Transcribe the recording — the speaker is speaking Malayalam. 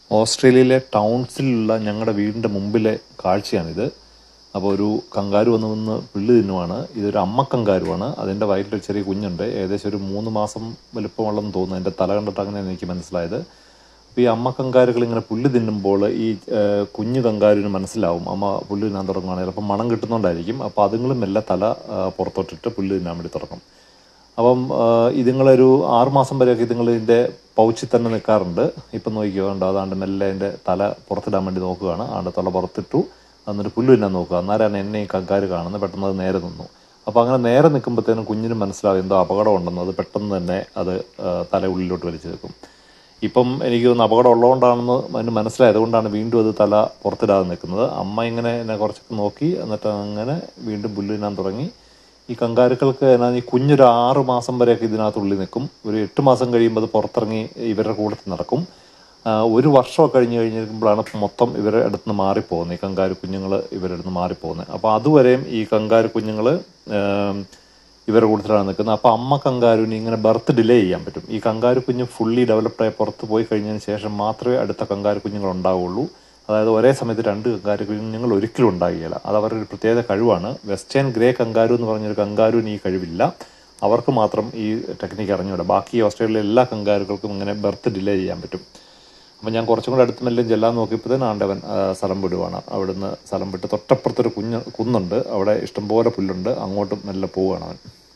ഓസ്ട്രേലിയയിലെ ടൗൺസിലുള്ള ഞങ്ങളുടെ വീടിൻ്റെ മുമ്പിലെ കാഴ്ചയാണിത് അപ്പോൾ ഒരു കങ്കാരു വന്ന് വന്ന് പുല്ല് തിന്നുവാണ് ഇതൊരു അമ്മ കങ്കാരുവാണ് അതിൻ്റെ വയറ്റിൽ ചെറിയ കുഞ്ഞുണ്ട് ഏകദേശം ഒരു മൂന്ന് മാസം വലുപ്പമുള്ളെന്ന് തോന്നുന്നു എൻ്റെ തല കണ്ടിട്ട് അങ്ങനെയാണ് എനിക്ക് മനസ്സിലായത് അപ്പോൾ ഈ അമ്മ കങ്കാരുകൾ ഇങ്ങനെ പുല്ല് തിന്നുമ്പോൾ ഈ ഏഹ്, കുഞ്ഞു കങ്കാരുവിന് മനസ്സിലാവും അമ്മ പുല്ല് തിന്നാൻ തുടങ്ങുകയാണ് ചിലപ്പോൾ മണം കിട്ടുന്നതുകൊണ്ടായിരിക്കും അപ്പോൾ അതുങ്ങളും മെല്ലെ തല ആ, പുറത്തോട്ടിട്ട് പുല്ല് തിന്നാൻ വേണ്ടി തുടങ്ങും അപ്പം ആ, ഇതുങ്ങളൊരു ആറുമാസം വരെയൊക്കെ ഇതുങ്ങൾ ഇതിൻ്റെ പൗച്ചിൽ തന്നെ നിൽക്കാറുണ്ട് ഇപ്പം നോക്കിയോ കണ്ടോ അതാണ്ട് മെല്ലെ അതിൻ്റെ തല പുറത്തിടാൻ വേണ്ടി നോക്കുകയാണ് ആണ്ട് തല പുറത്തിട്ടു എന്നിട്ട് പുല്ല് തിന്നാൻ നോക്കുക അന്നേരമാണ് എന്നെ ഈ കങ്കാര് കാണുന്നത് പെട്ടെന്ന് അത് നേരെ നിന്നു അപ്പോൾ അങ്ങനെ നേരെ നിൽക്കുമ്പോഴത്തേനും കുഞ്ഞിന് മനസ്സിലാവും എന്തോ അപകടം ഉണ്ടെന്ന് അത് പെട്ടെന്ന് തന്നെ അത് ആ, തല ഉള്ളിലോട്ട് വലിച്ചു വെക്കും ഇപ്പം എനിക്ക് തോന്നുന്നു അപകടം ഉള്ളതുകൊണ്ടാണെന്ന് അതിന് മനസ്സിലായത് കൊണ്ടാണ് വീണ്ടും അത് തല പുറത്തിടാതെ നിൽക്കുന്നത് അമ്മ ഇങ്ങനെ എന്നെ കുറച്ചൊക്കെ നോക്കി എന്നിട്ട് അങ്ങനെ വീണ്ടും പുല്ല് തിന്നാൻ തുടങ്ങി ഈ കങ്കാരുക്കൾക്ക് എന്നാ ഈ കുഞ്ഞൊരു ആറ് മാസം വരെയൊക്കെ ഇതിനകത്ത് ഉള്ളിൽ നിൽക്കും ഒരു എട്ട് മാസം കഴിയുമ്പോൾ അത് പുറത്തിറങ്ങി ഇവരുടെ കൂട്ടത്തിൽ നടക്കും ആ, ഒരു വർഷമൊക്കെ കഴിഞ്ഞ് കഴിഞ്ഞിരിക്കുമ്പോഴാണ് മൊത്തം ഇവരുടെ അടുത്ത് നിന്ന് മാറിപ്പോകുന്നത് ഈ കങ്കാരു കുഞ്ഞുങ്ങൾ ഇവരുടെ അടുത്ത് നിന്ന് മാറിപ്പോകുന്നത് അപ്പോൾ അതുവരെയും ഈ കങ്കാരു കുഞ്ഞുങ്ങൾ ഇവരുടെ കൂട്ടത്തിലാണ് നിൽക്കുന്നത് അപ്പോൾ അമ്മ കങ്കാരുവിന് ഇങ്ങനെ ബർത്ത് ഡിലേ ചെയ്യാൻ പറ്റും ഈ കങ്കാരു കുഞ്ഞ് ഫുള്ളി ഡെവലപ്ഡായി പുറത്ത് പോയി കഴിഞ്ഞതിന് ശേഷം മാത്രമേ അടുത്ത കങ്കാരു കുഞ്ഞുങ്ങൾ ഉണ്ടാവുള്ളൂ അതായത് ഒരേ സമയത്ത് രണ്ട് കങ്കാരു കുഞ്ഞുങ്ങൾ ഒരിക്കലും ഉണ്ടാകുകയില്ല അത് അവരുടെ ഒരു പ്രത്യേക കഴിവാണ് വെസ്റ്റേൺ ഗ്രേ കങ്കാരു എന്ന് പറഞ്ഞൊരു കങ്കാരുവിന് ഈ കഴിവില്ല അവർക്ക് മാത്രം ഈ ടെക്നിക്ക് അറിഞ്ഞൂടാ ബാക്കി ഓസ്ട്രേലിയയിലെ എല്ലാ കങ്കാരുക്കൾക്കും ഇങ്ങനെ ബർത്ത് ഡിലേ ചെയ്യാൻ പറ്റും അപ്പം ഞാൻ കുറച്ചും കൂടെ അടുത്ത് മെല്ലെ ചെല്ലാൻ നോക്കിയപ്പോഴത്തേന് ആണ്ടവൻ ആ, സ്ഥലം വിടുവാണ് അവിടുന്ന് സ്ഥലം വിട്ട് തൊട്ടപ്പുറത്തൊരു കുഞ്ഞ് കുന്നുണ്ട് അവിടെ ഇഷ്ടംപോലെ പുല്ലുണ്ട് അങ്ങോട്ടും മെല്ലെ പോവുകയാണ് അവൻ